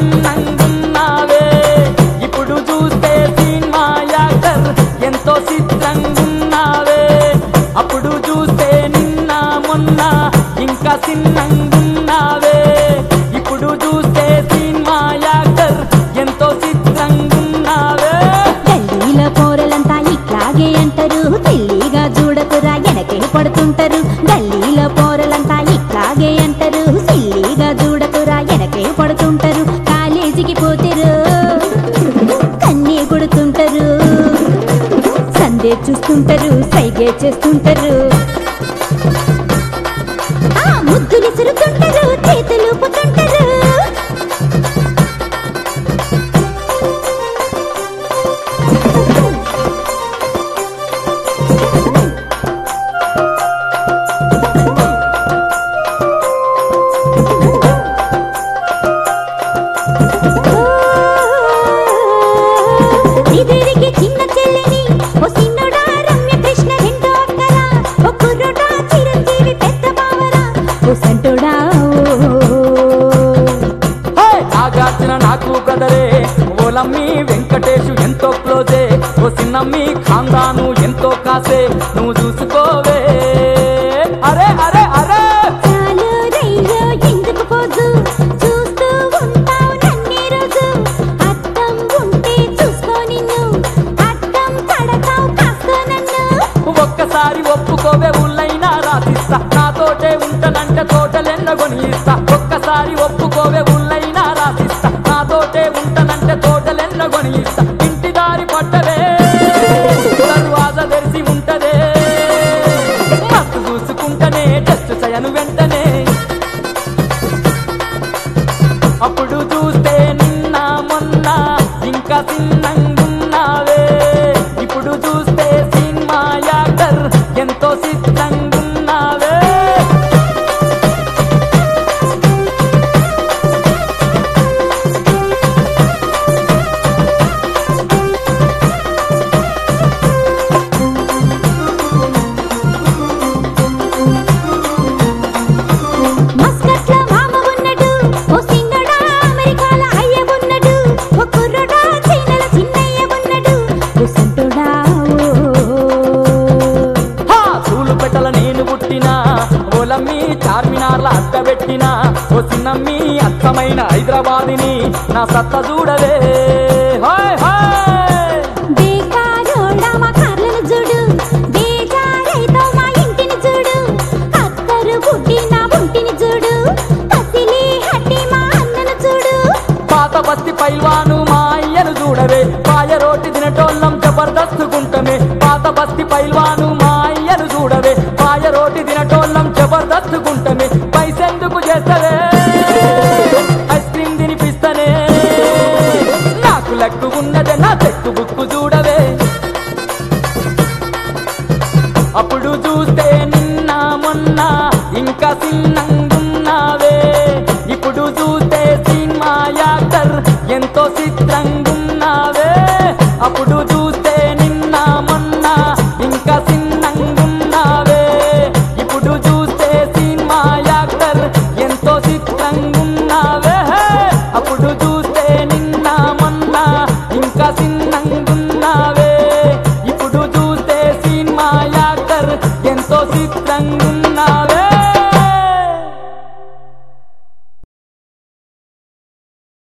సిన్నంగున్నావే ఇప్పుడు చూస్తే cinema actor ఎంతో చిత్రంగున్నావే అప్పుడు చూస్తే నిన్న మొన్న ఇంకా సిన్నంగున్నావే ఇప్పుడు చూస్తే సినిమా యాక్టర్ ఎంతో చిత్రంగున్నావే గల్లీలో పోరలంతా ఇట్లాగే అంటారు తెల్లిగా చూడకురా వెనకే పడుతుంటారు గల్లీలో పోరలంతా ఇట్లాగే అంటారు సిల్లిగా చూడకురా వెనకే పడుతుంటారు కాలేజీకి పోతారు కన్నే కొడుతుంటారు సందే చూస్తుంటారు సైగే చేస్తుంటారు ఆ ముద్దులు సురుతుంటారు చేతులు పుతుంటారు ఇదిరికి చిన్న చెల్లిని ఓ సిన్నోడా రమ్య కృష్ణ రెండో అక్కరా ఓ కుర్రోడా చిరంజీవి పెద్ద బావరా ఓ సంటోడా హే! నాగార్జున నాకు బ్రదరే ఓలమ్మి వెంకటేషు ఎంతో క్లోజే ఓ సిన్నమ్మి ఖాందాను ఎంతో కాసే నువ్వు చూసుకోవే అరే అరే అరే చాలు రయ్యో ఎందుకు పోజు చూస్తూ ఉంటావు నన్నే రోజు అద్దం ఉంటే చూసుకో నిన్ను అద్దం పడతావు కాస్కో నన్ను ఒక్కసారి ఒప్పుకోవే ఉల్లైనా రాసిస్తా నాతోటే ఉంటనంటే తోటలెన్నగొని ఇస్తా ఒక్కసారి ఒప్పుకోవే ఉల్లైనా రాసిస్తా నాతోటే ఉంటనంటే తోటలెన్నగొని ఇస్తా ఇంటి దారి పట్టవే దర్వాజ తెరిచి ఉంటదే మస్తు చూసుకుంటనే టెస్ట్ చేయను వెంటనే అప్పుడు చూస్తే నిన్న మొన్న ఇంకా సిన్నంగున్నావే ఇప్పుడు చూస్తే సినిమా యాక్టర్ ఎంతో సిద్ధంగున్నావే మస్కట్లో మామ ఉన్నడు ఓ సిన్నడా అమెరికాల అయ్య ఉన్నడు ఓ కుర్రడా చైనల చిన్నయ్య ఉన్నడు ఓ సంటోడా హా సూలు పెట్టల నేను పుట్టినా ఓలమ్మి చార్మినార్ల అడ్డ పెట్టినా ఓ సిన్నమ్మి అచ్చమైన హైదరాబాదిని నా సత్త చూడవే హాయ్ హాయ్ బేకారోడా మా కార్లను చూడు బేజారైతో మా ఇంటిని చూడు అత్తరు బుడ్డి నా ఒంటిని చూడు పసిలి హట్టి మా అన్నను చూడు పాత బస్తి పైల్వాను మా అయ్యను చూడవే పాయ రోటి తినటోళ్ళం జబర్దస్తుకుంటమే పాత బస్తి పైల్వాను మా అయ్యను చూడవే పాయ రోటి తినటోళ్ళం జబర్దస్తుకుంటమే పైసెందుకు చేస్తవే ఐస్ క్రీమ్ తినిపిస్తనే నాకు లెక్కు ఉన్నదే నా చెక్కు బుక్కు చూడవే అప్పుడు చూస్తే నిన్న మొన్న ఇంకా చిన్న